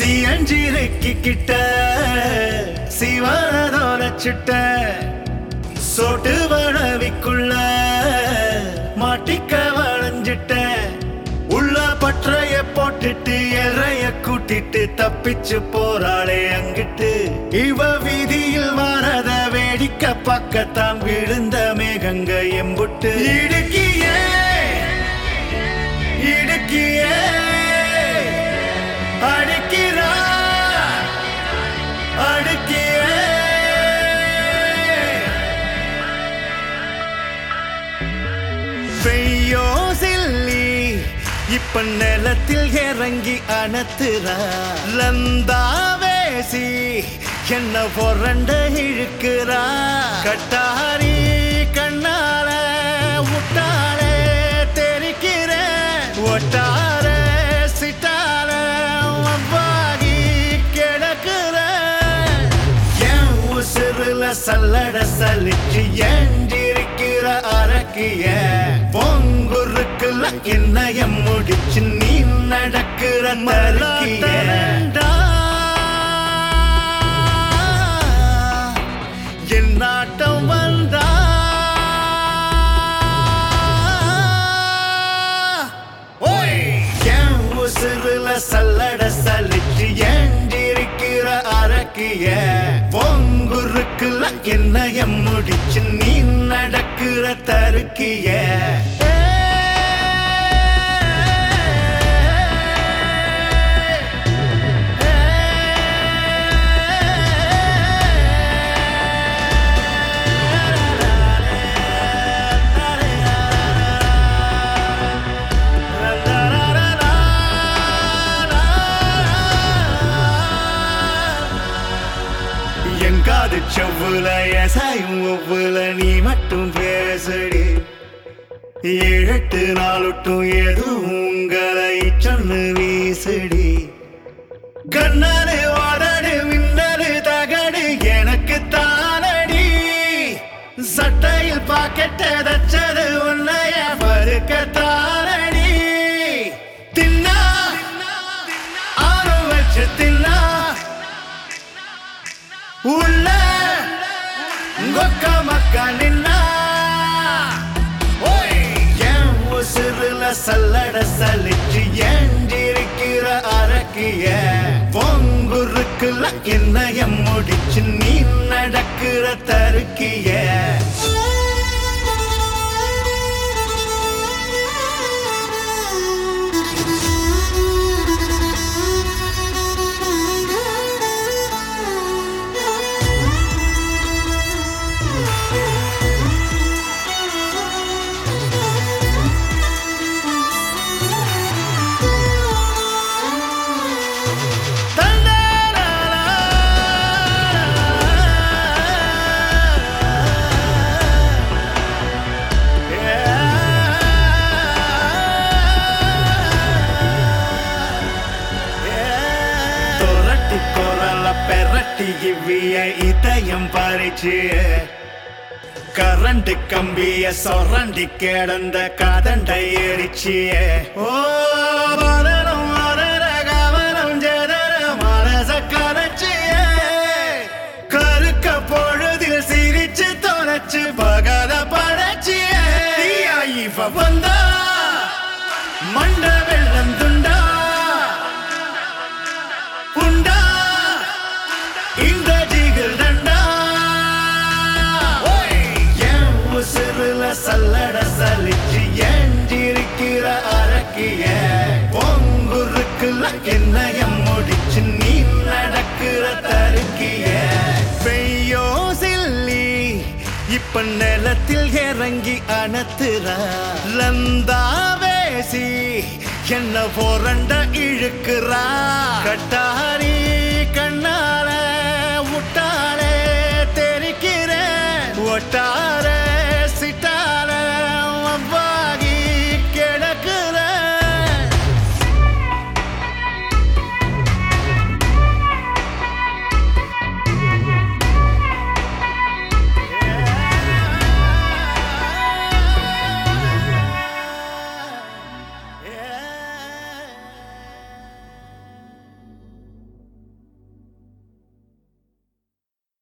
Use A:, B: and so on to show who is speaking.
A: சியஞ்சிரைக்கு கிட்ட சிவனதோட சுட்ட சொட்டு வளவிக்குள்ள மாட்டிக்க வளைஞ்சிட்ட உள்ள பற்றைய போட்டுட்டு எறைய கூட்டிட்டு தப்பிச்சு போறாளே அங்கிட்டு இவ வீதியில் வாரத வேடிக்கை பக்கத்தான் விழுந்த மேகங்க எம்புட்டு இடுக்கியே இடுக்கியே அடிக்கிறா அடுக்கியே பெய்யோ சில்லி இப்ப நிலத்தில் இறங்கி அணத்துறா லந்தாவேசி என்ன பொறண்ட இழுக்கிறா கட்டாரி கண்ணால முட்டால தெரிக்கிற ஒட்டார சிட்டால வவ்வாகி கிடக்குற என் உசுருல சல்லட சலிச்சு ஏண்டிருக்கிற அரக்கிய பொங்குருக்குல என்னைய முடிச்சு நீ நடக்கிற மலக்கிய என் நாட்டம் வந்தா ஓய் என் உசுருல சல்லட சலிச்சு ஏண்டிருக்கிற அரக்கிய பொங்குருக்குல என்னைய முடிச்சு நீ நடக்கிற தருக்கிய எங்காது செவ்வுல எசாயும் ஒவ்வொல நீ மட்டும் பேசடி ஏழெட்டு நாளுட்டும் எதுவும் உங்களை சொன்னு வீசடி கண்ணாடு வாடாடு மின்னலு தகடு எனக்கு தானடி சட்டையில் பாக்கெட்ட தச்சது உன்னைய பருக்க தானடி தின்னா ஆணும் வச்சு தின்னா உள்ள கொக்க மக்கா நின்னா ஓய் என் உசுருல சல்லட சலிச்சு ஏண்டிருக்கிற அரக்கிய பொங்குருக்குல என்னைய முடிச்சு நீ நடக்கிற தருக்கிய தொரட்டி குரல பெரட்டி இவ்விய இதயம் பறிச்சு கரண்ட் கம்பிய சொரண்டி கிடந்த கதண்டை எரிச்சிய ஓ மரணம் மரண கவனம் ஜெதர மனச கரைச்சிய கருக்க பொழுதில் சிரிச்சு தொலைச்சு பகல படைச்சிய தீயா இவ வந்தா மண்ட வெள்ளம் துண்டா உண்டா இந்த ஜிகில் தண்டா ஓய், என் உசுருல சல்லட சலிச்சு ஏண்டிருக்கிற அரக்கிய பொங்குருக்குல என்னைய முடிச்சு நீ நடக்கிற தருக்கிய பெய்யோ சில்லி இப்ப நிலத்தில் இறங்கி அணத்துறா லந்தாவேசி என்ன போரண்ட இழுக்கிறா கட்டா